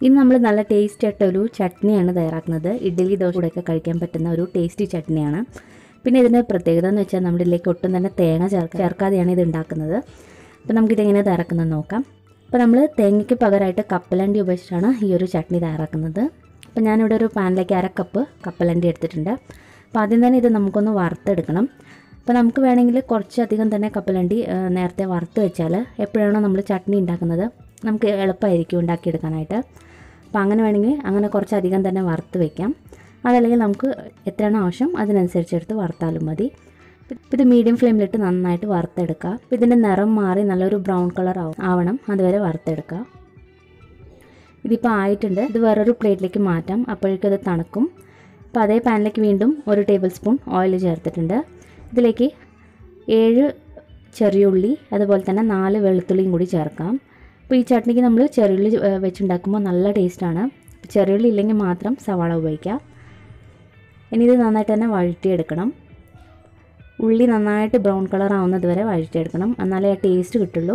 ഇന്ന് നമ്മൾ നല്ല ടേസ്റ്റി ആയിട്ട് ഒരു ചട്നിയാണ് തയ്യാറാക്കുന്നത് ഇഡ്ഡലി ദോശ കൂടെയൊക്കെ കഴിക്കാൻ പറ്റുന്ന ഒരു ടേസ്റ്റി ചട്നിയാണ് പിന്നെ ഇതിൻ്റെ പ്രത്യേകത എന്ന് വെച്ചാൽ നമ്മുടെ ഇതിലേക്ക് ഒട്ടും തന്നെ തേങ്ങ ചേർക്ക ചേർക്കാതെയാണ് ഇത് ഉണ്ടാക്കുന്നത് അപ്പോൾ നമുക്കിതെങ്ങനെ തയ്യാറാക്കുന്നത് നോക്കാം അപ്പോൾ നമ്മൾ തേങ്ങയ്ക്ക് പകരമായിട്ട് കപ്പലണ്ടി ഉപയോഗിച്ചിട്ടാണ് ഈ ഒരു ചട്നി തയ്യാറാക്കുന്നത് അപ്പോൾ ഞാനിവിടെ ഒരു പാനിലേക്ക് അര കപ്പ് കപ്പലണ്ടി എടുത്തിട്ടുണ്ട് അപ്പോൾ ആദ്യം തന്നെ ഇത് നമുക്കൊന്ന് വറുത്തെടുക്കണം അപ്പോൾ നമുക്ക് വേണമെങ്കിൽ കുറച്ചധികം തന്നെ കപ്പലണ്ടി ആ, നേരത്തെ വറുത്ത് വെച്ചാൽ എപ്പോഴാണോ നമ്മൾ ചട്നി ഉണ്ടാക്കുന്നത് നമുക്ക് എളുപ്പമായിരിക്കും ഉണ്ടാക്കിയെടുക്കാനായിട്ട് അപ്പോൾ അങ്ങനെ വേണമെങ്കിൽ അങ്ങനെ കുറച്ചധികം തന്നെ വറുത്ത് വെക്കാം അതല്ലെങ്കിൽ നമുക്ക് എത്രയാണോ ആവശ്യം അതിനനുസരിച്ചെടുത്ത് വറുത്താലും മതി ഇപ്പം ഇത് മീഡിയം ഫ്ലെയിമിലിട്ട് നന്നായിട്ട് വറുത്തെടുക്കുക അപ്പോൾ ഇതിൻ്റെ നിറം മാറി നല്ലൊരു ബ്രൗൺ കളർ ആവും ആവണം അതുവരെ വറുത്തെടുക്കുക ഇതിപ്പോൾ ആയിട്ടുണ്ട് ഇത് വേറൊരു പ്ലേറ്റിലേക്ക് മാറ്റാം അപ്പോഴേക്കും അത് തണുക്കും അപ്പോൾ അതേ പാനിലേക്ക് വീണ്ടും ഒരു ടേബിൾ സ്പൂൺ ഓയിൽ ചേർത്തിട്ടുണ്ട് ഇതിലേക്ക് ഏഴ് ചെറിയുള്ളി അതുപോലെ തന്നെ നാല് വെളുത്തുള്ളിയും കൂടി ചേർക്കാം അപ്പോൾ ഈ ചട്നിക്ക് നമ്മൾ ചെറിയുള്ളി ഏഹ്, വെച്ചുണ്ടാക്കുമ്പോൾ നല്ല ടേസ്റ്റാണ് ചെറിയുള്ളി ഇല്ലെങ്കിൽ മാത്രം സവാള ഉപയോഗിക്കാം ഇനി ഇത് നന്നായിട്ട് തന്നെ വഴറ്റിയെടുക്കണം ഉള്ളി നന്നായിട്ട് ബ്രൗൺ കളർ ആവുന്നത് വരെ വഴറ്റിയെടുക്കണം എന്നാലേ ആ ടേസ്റ്റ് കിട്ടുള്ളൂ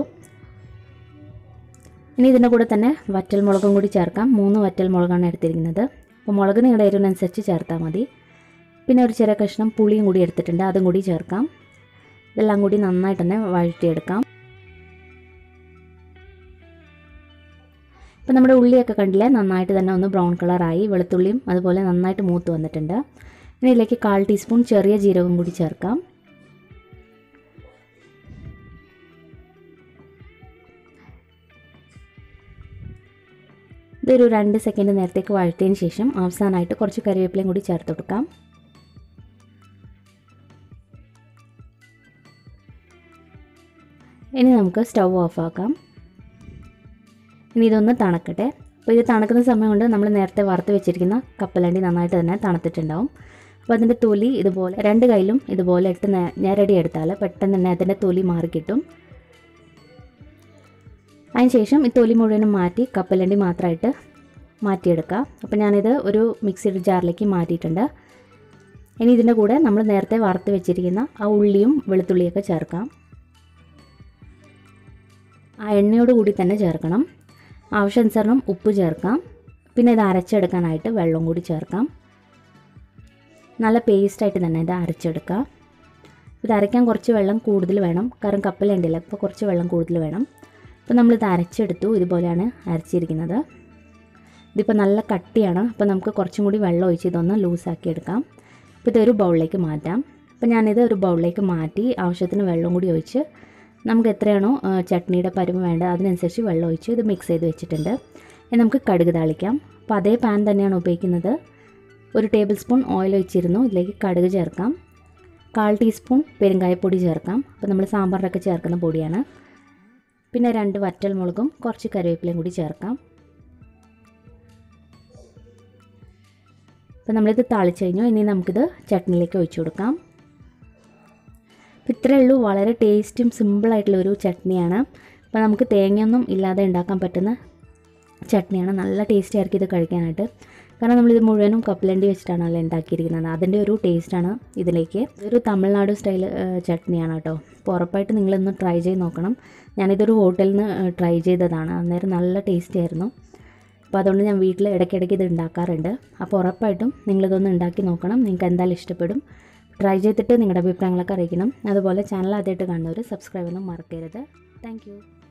ഇനി ഇതിൻ്റെ കൂടെ തന്നെ വറ്റൽ മുളകും കൂടി ചേർക്കാം മൂന്ന് വറ്റൽ മുളകാണ് എടുത്തിരിക്കുന്നത് അപ്പോൾ മുളക് നിങ്ങളുടെ എരിവിനനുസരിച്ച് ചേർത്താൽ മതി പിന്നെ ഒരു ചെറിയ കഷ്ണം പുളിയും കൂടി എടുത്തിട്ടുണ്ട് അതും കൂടി ചേർക്കാം ഇതെല്ലാം കൂടി നന്നായിട്ട് തന്നെ വഴറ്റിയെടുക്കാം ഇപ്പം നമ്മുടെ ഉള്ളിയൊക്കെ കണ്ടില്ലേ നന്നായിട്ട് തന്നെ ഒന്ന് ബ്രൗൺ കളറായി വെളുത്തുള്ളിയും അതുപോലെ നന്നായിട്ട് മൂത്ത് വന്നിട്ടുണ്ട് ഇനി ഇതിലേക്ക് കാൽ ടീസ്പൂൺ ചെറിയ ജീരകം കൂടി ചേർക്കാം ഇതൊരു രണ്ട് സെക്കൻഡ് നേരത്തേക്ക് വഴറ്റിയതിന് ശേഷം അവസാനമായിട്ട് കുറച്ച് കറിവേപ്പിലയും കൂടി ചേർത്ത് കൊടുക്കാം ഇനി നമുക്ക് സ്റ്റൗ ഓഫ് ആക്കാം ഇനി ഇതൊന്ന് തണുക്കട്ടെ അപ്പോൾ ഇത് തണുക്കുന്ന സമയം കൊണ്ട് നമ്മൾ നേരത്തെ വറുത്ത് വെച്ചിരിക്കുന്ന കപ്പലണ്ടി നന്നായിട്ട് തന്നെ തണുത്തിട്ടുണ്ടാവും അപ്പോൾ അതിൻ്റെ തൊലി ഇതുപോലെ രണ്ട് കയ്യിലും ഇതുപോലെ ഇട്ട് നേ- ഞെരടി എടുത്താൽ പെട്ടെന്ന് തന്നെ അതിൻ്റെ തൊലി മാറിക്കിട്ടും അതിനുശേഷം ഈ തൊലി മുഴുവനും മാറ്റി കപ്പലണ്ടി മാത്രമായിട്ട് മാറ്റിയെടുക്കുക അപ്പോൾ ഞാനിത് ഒരു മിക്സിയുടെ ജാറിലേക്ക് മാറ്റിയിട്ടുണ്ട് ഇനി ഇതിൻ്റെ കൂടെ നമ്മൾ നേരത്തെ വറുത്ത് വെച്ചിരിക്കുന്ന ആ ഉള്ളിയും വെളുത്തുള്ളിയൊക്കെ ചേർക്കാം ആ എണ്ണയോട് കൂടി തന്നെ ചേർക്കണം ആവശ്യാനുസരണം ഉപ്പ് ചേർക്കാം പിന്നെ ഇത് അരച്ചെടുക്കാനായിട്ട് വെള്ളം കൂടി ചേർക്കാം നല്ല പേസ്റ്റായിട്ട് തന്നെ ഇത് അരച്ചെടുക്കുക ഇത് അരയ്ക്കാൻ കുറച്ച് വെള്ളം കൂടുതൽ വേണം കാരണം കപ്പലുണ്ടല്ലോ അപ്പോൾ കുറച്ച് വെള്ളം കൂടുതൽ വേണം അപ്പോൾ നമ്മളിത് അരച്ചെടുത്തു ഇതുപോലെയാണ് അരച്ചിരിക്കുന്നത് ഇതിപ്പോൾ നല്ല കട്ടിയാണ് അപ്പോൾ നമുക്ക് കുറച്ചും കൂടി വെള്ളം ഒഴിച്ച് ഇതൊന്ന് ലൂസാക്കി എടുക്കാം അപ്പോൾ ഇതൊരു ബൗളിലേക്ക് മാറ്റാം അപ്പോൾ ഞാനിത് ഒരു ബൗളിലേക്ക് മാറ്റി ആവശ്യത്തിന് വെള്ളം കൂടി ഒഴിച്ച് നമുക്ക് എത്രയാണോ ആ, ചട്നിയുടെ പരുമ വേണ്ടത് അതിനനുസരിച്ച് വെള്ളം ഒഴിച്ച് ഇത് മിക്സ് ചെയ്ത് വെച്ചിട്ടുണ്ട് ഇനി നമുക്ക് കടുക് താളിക്കാം അപ്പോൾ അതേ പാൻ തന്നെയാണ് ഉപയോഗിക്കുന്നത് ഒരു ടേബിൾ സ്പൂൺ ഓയിൽ ഒഴിച്ചിരുന്നു ഇതിലേക്ക് കടുക് ചേർക്കാം കാൽ ടീസ്പൂൺ പെരുങ്കായപ്പൊടി ചേർക്കാം അപ്പോൾ നമ്മൾ സാമ്പാറിനൊക്കെ ചേർക്കുന്ന പൊടിയാണ് പിന്നെ രണ്ട് വറ്റൽ മുളകും കുറച്ച് കറിവേപ്പിലയും കൂടി ചേർക്കാം അപ്പോൾ നമ്മളിത് താളിച്ച് കഴിഞ്ഞു ഇനി നമുക്കിത് ചട്നിയിലേക്ക് ഒഴിച്ചു കൊടുക്കാം അപ്പോൾ ഇത്രയേ ഉള്ളൂ വളരെ ടേസ്റ്റും സിമ്പിളായിട്ടുള്ള ഒരു ചട്നിയാണ് അപ്പോൾ നമുക്ക് തേങ്ങയൊന്നും ഇല്ലാതെ ഉണ്ടാക്കാൻ പറ്റുന്ന ചട്നിയാണ് നല്ല ടേസ്റ്റി ആയിരിക്കും ഇത് കഴിക്കാനായിട്ട് കാരണം നമ്മളിത് മുഴുവനും കപ്പലണ്ടി വെച്ചിട്ടാണല്ലോ ഉണ്ടാക്കിയിരിക്കുന്നത് അതിൻ്റെ ഒരു ടേസ്റ്റാണ് ഇതിലേക്ക് ഇതൊരു തമിഴ്നാട് സ്റ്റൈൽ ചട്നിയാണ് കേട്ടോ അപ്പോൾ ഉറപ്പായിട്ട് നിങ്ങളൊന്ന് ട്രൈ ചെയ്ത് നോക്കണം ഞാനിതൊരു ഹോട്ടലിൽ നിന്ന് ട്രൈ ചെയ്തതാണ് അന്നേരം നല്ല ടേസ്റ്റി ആയിരുന്നു അപ്പോൾ അതുകൊണ്ട് ഞാൻ വീട്ടിൽ ഇടയ്ക്കിടയ്ക്ക് ഇത് ഉണ്ടാക്കാറുണ്ട് അപ്പോൾ ഉറപ്പായിട്ടും നിങ്ങളിതൊന്ന് ഉണ്ടാക്കി നോക്കണം നിങ്ങൾക്ക് എന്തായാലും ഇഷ്ടപ്പെടും ട്രൈ ചെയ്തിട്ട് നിങ്ങളുടെ അഭിപ്രായങ്ങളൊക്കെ അറിയിക്കണം അതുപോലെ ചാനൽ ആദ്യമായിട്ട് കാണുന്നവർ സബ്സ്ക്രൈബ് ഒന്നും മറക്കരുത് താങ്ക്